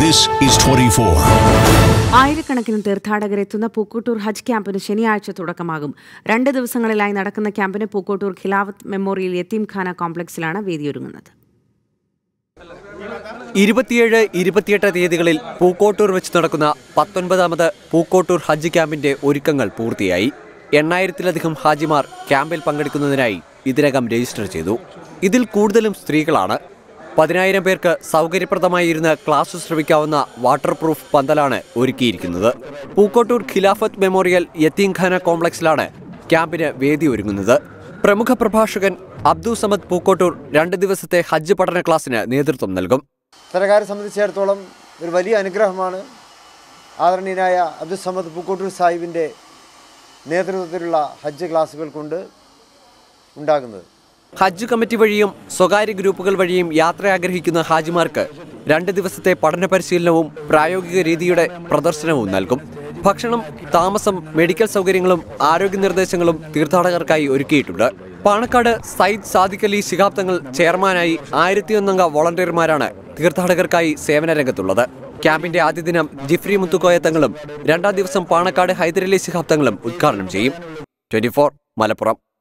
This is 24. ആയിരക്കണക്കിന് തീർത്ഥാടകരെത്തുന്ന പൂക്കോട്ടൂർ ഹജ്ജ് ക്യാമ്പിന് ശനിയാഴ്ച തുടക്കമാകും രണ്ട് ദിവസങ്ങളിലായി നടക്കുന്ന ക്യാമ്പിന് പൂക്കോട്ടൂർ ഖിലാവത്ത് മെമ്മോറിയൽ യത്തീംഖാന കോംപ്ലക്സിലാണ് വേദിയൊരുങ്ങുന്നത് ഇരുപത്തിയേഴ് ഇരുപത്തിയെട്ട് തീയതികളിൽ പൂക്കോട്ടൂർ വെച്ച് നടക്കുന്ന പത്തൊൻപതാമത് പൂക്കോട്ടൂർ ഹജ്ജ് ക്യാമ്പിന്റെ ഒരുക്കങ്ങൾ പൂർത്തിയായി എണ്ണായിരത്തിലധികം ഹാജിമാർ ക്യാമ്പിൽ പങ്കെടുക്കുന്നതിനായി ഇതിനകം രജിസ്റ്റർ ചെയ്തു ഇതിൽ കൂടുതലും സ്ത്രീകളാണ് പതിനായിരം പേർക്ക് സൗകര്യപ്രദമായി ഇരുന്ന് ക്ലാസ് ശ്രവിക്കാവുന്ന വാട്ടർ പ്രൂഫ് പന്തലാണ് ഒരുക്കിയിരിക്കുന്നത് പൂക്കോട്ടൂർ ഖിലാഫത്ത് മെമ്മോറിയൽ യത്തീംഖാന കോംപ്ലക്സിലാണ് ക്യാമ്പിന് വേദി ഒരുങ്ങുന്നത് പ്രമുഖ പ്രഭാഷകൻ അബ്ദു സമദ് പൂക്കോട്ടൂർ രണ്ട് ദിവസത്തെ ഹജ്ജ് പഠന ക്ലാസ്സിന് നേതൃത്വം നൽകും ഇത്തരക്കാരെ സംബന്ധിച്ചിടത്തോളം ഒരു വലിയ അനുഗ്രഹമാണ് ആദരണീയനായ അബ്ദുൽ സമദ് പൂക്കോട്ടൂർ സാഹിബിൻ്റെ നേതൃത്വത്തിലുള്ള ഹജ്ജ് ക്ലാസ്സുകൾ കൊണ്ട് ഉണ്ടാകുന്നത് ഹജ്ജ് കമ്മിറ്റി വഴിയും സ്വകാര്യ ഗ്രൂപ്പുകൾ വഴിയും യാത്ര ആഗ്രഹിക്കുന്ന ഹാജിമാർക്ക് രണ്ട് ദിവസത്തെ പഠന പരിശീലനവും പ്രായോഗിക രീതിയുടെ പ്രദർശനവും നൽകും ഭക്ഷണം താമസം മെഡിക്കൽ സൗകര്യങ്ങളും ആരോഗ്യ നിർദ്ദേശങ്ങളും തീർത്ഥാടകർക്കായി ഒരുക്കിയിട്ടുണ്ട് പാണക്കാട് സയ്യിദ് സാദിഖ് അലി ശിഹാബ് തങ്ങൾ ചെയർമാനായി ആയിരത്തിയൊന്നംഗ വോളണ്ടിയർമാരാണ് തീർത്ഥാടകർക്കായി സേവന രംഗത്തുള്ളത് ക്യാമ്പിന്റെ ആദ്യ ദിനം ജിഫ്രി മുത്തുക്കോയ തങ്ങളും രണ്ടാം ദിവസം പാണക്കാട് ഹൈദരലി ശിഹാബ് തങ്ങളും ഉദ്ഘാടനം ചെയ്യും ട്വന്റി മലപ്പുറം